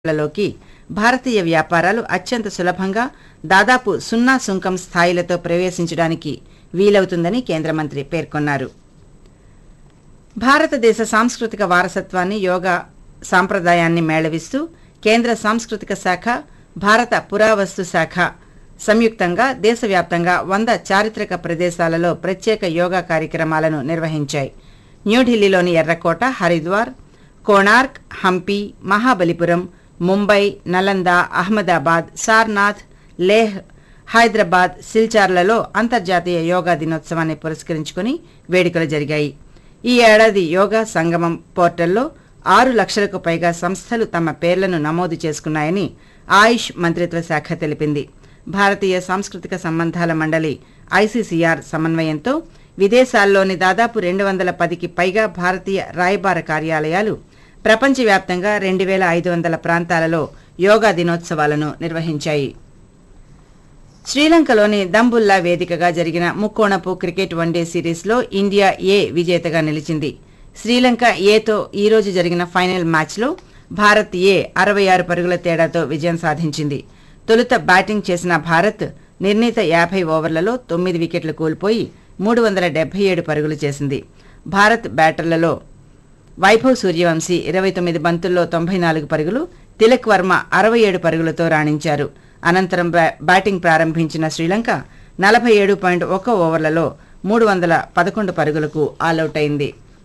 లోకి భారతీయ వ్యాపారాలు అత్యంత సులభంగా దాదాపు సున్నా సుంకం స్థాయిలతో ప్రవేశించడానికి వీలవుతుందని కేంద్ర మంత్రి పేర్కొన్నారు భారతదేశ సాంస్కృతిక వారసత్వాన్ని యోగా సాంప్రదాయాన్ని మేళవిస్తూ కేంద్ర సాంస్కృతిక శాఖ భారత పురావస్తు శాఖ సంయుక్తంగా దేశవ్యాప్తంగా వంద చారిత్రక ప్రదేశాలలో ప్రత్యేక యోగా కార్యక్రమాలను నిర్వహించాయి న్యూఢిల్లీలోని ఎర్రకోట హరిద్వార్ కోణార్క్ హంపి మహాబలిపురం ముంబై నలంద అహ్మదాబాద్ సార్నాథ్ లేహ్ హైదరాబాద్ సిల్చార్లలో అంతర్జాతీయ యోగా దినోత్సవాన్ని పురస్కరించుకుని వేడుకలు జరిగాయి ఈ ఏడాది యోగా సంగమం పోర్టల్లో ఆరు లక్షలకు పైగా సంస్థలు తమ పేర్లను నమోదు చేసుకున్నాయని ఆయుష్ మంత్రిత్వ శాఖ తెలిపింది భారతీయ సాంస్కృతిక సంబంధాల మండలి ఐసీసీఆర్ సమన్వయంతో విదేశాల్లోని దాదాపు రెండు వందల పదికి పైగా భారతీయ రాయబార కార్యాలయాలు ప్రపంచవ్యాప్తంగా రెండు వేల ఐదు వందల ప్రాంతాలలో యోగా దినోత్సవాలను నిర్వహించాయి శ్రీలంకలోని దంబుల్లా వేదికగా జరిగిన ముక్కోణపు క్రికెట్ వన్డే సిరీస్లో ఇండియా ఏ విజేతగా నిలిచింది శ్రీలంక ఏతో ఈ రోజు జరిగిన ఫైనల్ మ్యాచ్లో భారత్ ఏ అరవై ఆరు పరుగుల తేడాతో విజయం సాధించింది తొలుత బ్యాటింగ్ చేసిన భారత్ నిర్ణీత యాభై ఓవర్లలో తొమ్మిది వికెట్లు కోల్పోయి మూడు వందల డెబ్బై ఏడు పరుగులు చేసింది భారత్ బ్యాటర్లలో వైభవ్ సూర్యవంశీ ఇరవై తొమ్మిది బంతుల్లో తొంభై నాలుగు పరుగులు తిలక్ వర్మ అరవై ఏడు పరుగులతో రాణించారు అనంతరం బ్యా- బ్యాటింగ్ ప్రారంభించిన శ్రీలంక నలభై ఏడు పాయింట్ ఒక్క ఓవర్లలో మూడు వందల పదకొండు పరుగులకు ఆలౌట్ అయింది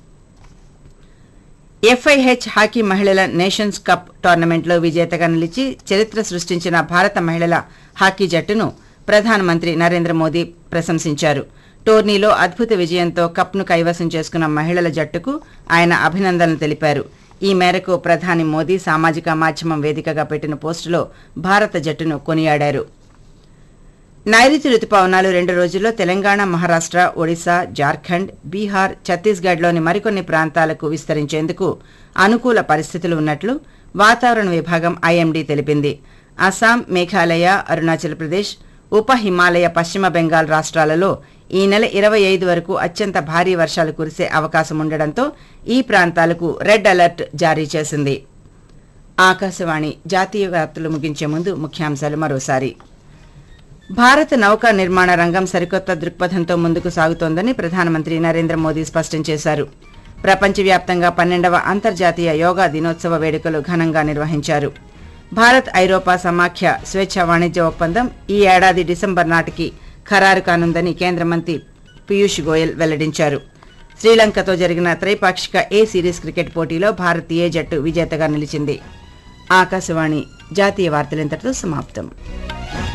ఎఫ్ఐహెచ్ హాకీ మహిళల నేషన్స్ కప్ టోర్నమెంట్లో విజేతగా నిలిచి చరిత్ర సృష్టించిన భారత మహిళల హాకీ జట్టును ప్రధానమంత్రి నరేంద్ర మోదీ ప్రశంసించారు టోర్నీలో అద్భుత విజయంతో కప్ను కైవసం చేసుకున్న మహిళల జట్టుకు ఆయన అభినందనలు తెలిపారు ఈ మేరకు ప్రధాని మోదీ సామాజిక మాధ్యమం వేదికగా పెట్టిన పోస్టులో భారత జట్టును కొనియాడారు నైరుతి రుతుపవనాలు రెండు రోజుల్లో తెలంగాణ మహారాష్ట్ర ఒడిశా జార్ఖండ్ బీహార్ ఛత్తీస్గఢ్లోని మరికొన్ని ప్రాంతాలకు విస్తరించేందుకు అనుకూల పరిస్థితులు ఉన్నట్లు వాతావరణ విభాగం ఐఎండీ తెలిపింది అస్సాం మేఘాలయ అరుణాచల్ ప్రదేశ్ ఉప హిమాలయ పశ్చిమ బెంగాల్ రాష్ట్రాలలో ఈ నెల ఇరవై ఐదు వరకు అత్యంత భారీ వర్షాలు కురిసే అవకాశం ఉండడంతో ఈ ప్రాంతాలకు రెడ్ అలర్ట్ జారీ చేసింది ఆకాశవాణి జాతీయ వార్తలు ముగించే ముందు ముఖ్యాంశాలు మరోసారి భారత నౌకా నిర్మాణ రంగం సరికొత్త దృక్పథంతో ముందుకు సాగుతోందని ప్రధానమంత్రి నరేంద్ర మోదీ స్పష్టం చేశారు ప్రపంచవ్యాప్తంగా పన్నెండవ అంతర్జాతీయ యోగా దినోత్సవ వేడుకలు ఘనంగా నిర్వహించారు భారత్ ఐరోపా సమాఖ్య స్వేచ్ఛ వాణిజ్య ఒప్పందం ఈ ఏడాది డిసెంబర్ నాటికి ఖరారు కానుందని కేంద్ర మంత్రి పీయూష్ గోయల్ వెల్లడించారు శ్రీలంకతో జరిగిన త్రైపాక్షిక ఏ సిరీస్ క్రికెట్ పోటీలో భారత్ ఏ జట్టు విజేతగా నిలిచింది ఆకాశవాణి జాతీయ వార్తలింతటితో సమాప్తం